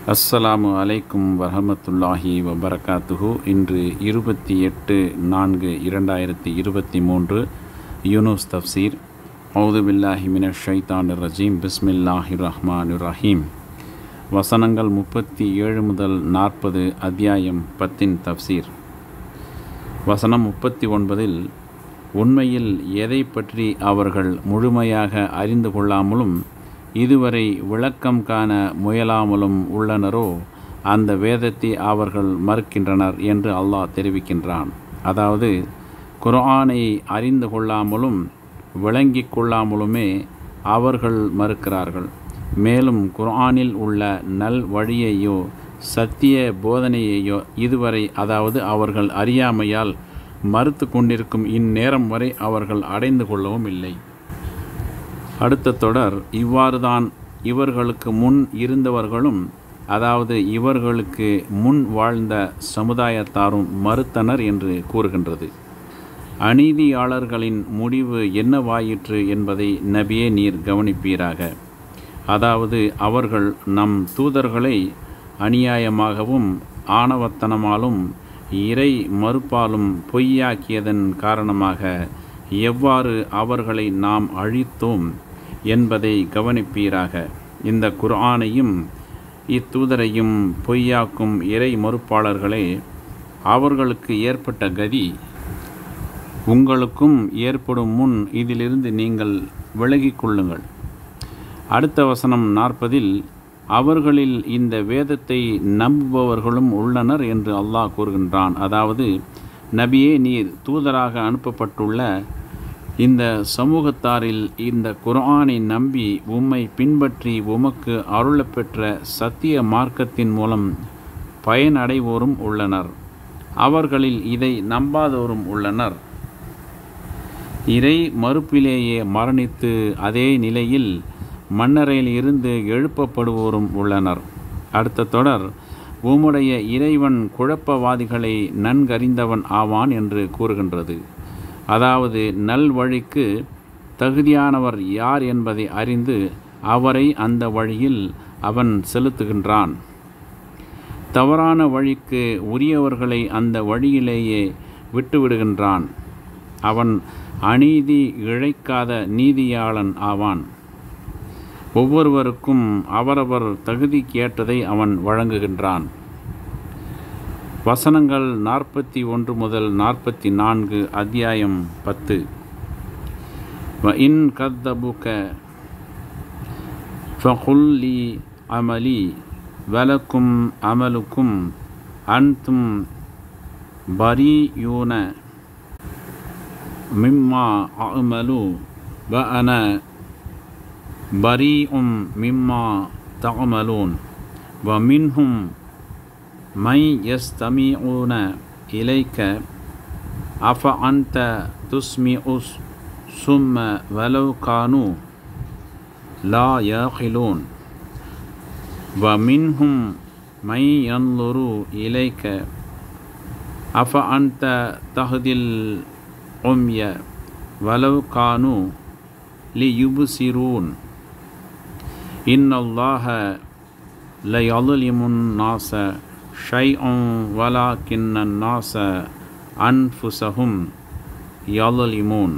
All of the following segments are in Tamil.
அஸ்ஸலாமு அலைக்கும் வரஹமத்துல்லாஹி வபரகாத்துஹு இன்று இருபத்தி எட்டு நான்கு இரண்டாயிரத்தி இருபத்தி மூன்று யூனுஸ் தப்சீர் அவுது பில்லாஹி மின ஷைத்தான் ரஜீம் பிஸ்மில்லாஹி ரஹ்மான் ரஹீம் வசனங்கள் முப்பத்தி ஏழு முதல் நாற்பது அத்தியாயம் பத்தின் தப்சீர் வசனம் முப்பத்தி ஒன்பதில் உண்மையில் எதை பற்றி அவர்கள் முழுமையாக அறிந்து கொள்ளாமலும் இதுவரை விளக்கம் காண முயலாமலும் உள்ளனரோ அந்த வேதத்தை அவர்கள் மறுக்கின்றனர் என்று அல்லாஹ் தெரிவிக்கின்றான் அதாவது குர்ஆனை அறிந்து கொள்ளாமலும் விளங்கி கொள்ளாமலுமே அவர்கள் மறுக்கிறார்கள் மேலும் குர்ஆனில் உள்ள நல் வழியையோ சத்திய போதனையையோ இதுவரை அதாவது அவர்கள் அறியாமையால் மறுத்து கொண்டிருக்கும் இந்நேரம் வரை அவர்கள் அடைந்து கொள்ளவும் இல்லை அடுத்த தொடர் இவ்வாறுதான் இவர்களுக்கு முன் இருந்தவர்களும் அதாவது இவர்களுக்கு முன் வாழ்ந்த சமுதாயத்தாரும் மறுத்தனர் என்று கூறுகின்றது அநீதியாளர்களின் முடிவு என்னவாயிற்று என்பதை நபியே நீர் கவனிப்பீராக அதாவது அவர்கள் நம் தூதர்களை அநியாயமாகவும் ஆணவத்தனமாலும் இறை மறுப்பாலும் பொய்யாக்கியதன் காரணமாக எவ்வாறு அவர்களை நாம் அழித்தோம் என்பதை கவனிப்பீராக இந்த குர்ஆனையும் இத்தூதரையும் பொய்யாக்கும் இறை மறுப்பாளர்களே அவர்களுக்கு ஏற்பட்ட கதி உங்களுக்கும் ஏற்படும் முன் இதிலிருந்து நீங்கள் விலகிக் கொள்ளுங்கள் அடுத்த வசனம் நாற்பதில் அவர்களில் இந்த வேதத்தை நம்புபவர்களும் உள்ளனர் என்று அல்லாஹ் கூறுகின்றான் அதாவது நபியே நீர் தூதராக அனுப்பப்பட்டுள்ள இந்த சமூகத்தாரில் இந்த குர்ஆனை நம்பி உம்மை பின்பற்றி உமக்கு அருளப்பெற்ற சத்திய மார்க்கத்தின் மூலம் பயனடைவோரும் உள்ளனர் அவர்களில் இதை நம்பாதோரும் உள்ளனர் இறை மறுப்பிலேயே மரணித்து அதே நிலையில் மன்னரையில் இருந்து எழுப்பப்படுவோரும் உள்ளனர் அடுத்த தொடர் உம்முடைய இறைவன் குழப்பவாதிகளை நன்கறிந்தவன் ஆவான் என்று கூறுகின்றது அதாவது நல் வழிக்கு தகுதியானவர் யார் என்பதை அறிந்து அவரை அந்த வழியில் அவன் செலுத்துகின்றான் தவறான வழிக்கு உரியவர்களை அந்த வழியிலேயே விட்டுவிடுகின்றான் அவன் அநீதி இழைக்காத நீதியாளன் ஆவான் ஒவ்வொருவருக்கும் அவரவர் தகுதிக்கேற்றதை அவன் வழங்குகின்றான் வசனங்கள் நாற்பத்தி ஒன்று முதல் நாற்பத்தி நான்கு அத்தியாயம் பத்து வ இன் கத்தபுக ஃபகுல்லி அமலி வலக்கும் அமலுக்கும் அன்தும் பரியூன மிம்மா அமலு வ அன பரீஉம் மிம்மா தகமலூன் வ மின்ஹும் மை يستمعون إليك أفأنت تسمع ثم ولو كانوا لا يعقلون ومنهم من ينظر إليك أفأنت تهدي العمي ولو كانوا ليبصرون إن الله ليظلم الناس شيئا ولكن الناس أنفسهم يظلمون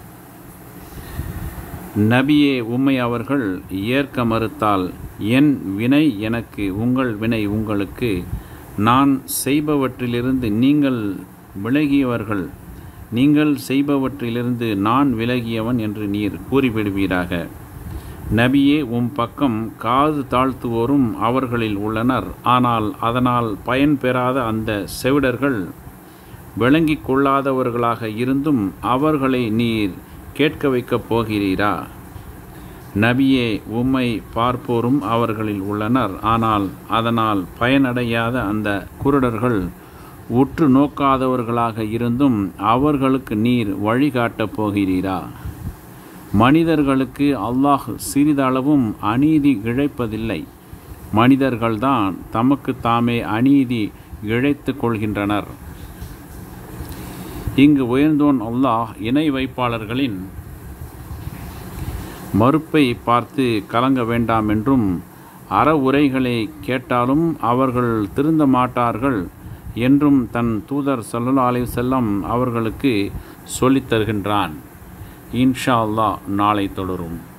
நபியே உம்மை அவர்கள் ஏற்க மறுத்தால் என் வினை எனக்கு உங்கள் வினை உங்களுக்கு நான் செய்பவற்றிலிருந்து நீங்கள் விலகியவர்கள் நீங்கள் செய்பவற்றிலிருந்து நான் விலகியவன் என்று நீர் கூறிவிடுவீராக நபியே உம் பக்கம் காது தாழ்த்துவோரும் அவர்களில் உள்ளனர் ஆனால் அதனால் பயன் பெறாத அந்த செவிடர்கள் விளங்கி கொள்ளாதவர்களாக இருந்தும் அவர்களை நீர் கேட்க வைக்கப் போகிறீரா நபியே உம்மை பார்ப்போரும் அவர்களில் உள்ளனர் ஆனால் அதனால் பயனடையாத அந்த குருடர்கள் உற்று நோக்காதவர்களாக இருந்தும் அவர்களுக்கு நீர் வழிகாட்டப் போகிறீரா மனிதர்களுக்கு அல்லாஹ் சிறிதளவும் அநீதி இழைப்பதில்லை மனிதர்கள்தான் தமக்கு தாமே அநீதி இழைத்து கொள்கின்றனர் இங்கு உயர்ந்தோன் அல்லாஹ் இணை வைப்பாளர்களின் மறுப்பை பார்த்து கலங்க வேண்டாம் என்றும் அற உரைகளை கேட்டாலும் அவர்கள் திருந்த மாட்டார்கள் என்றும் தன் தூதர் சல்லா அலி செல்லம் அவர்களுக்கு சொல்லித் தருகின்றான் இன்ஷா அல்லாஹ் நாளை தொடரும்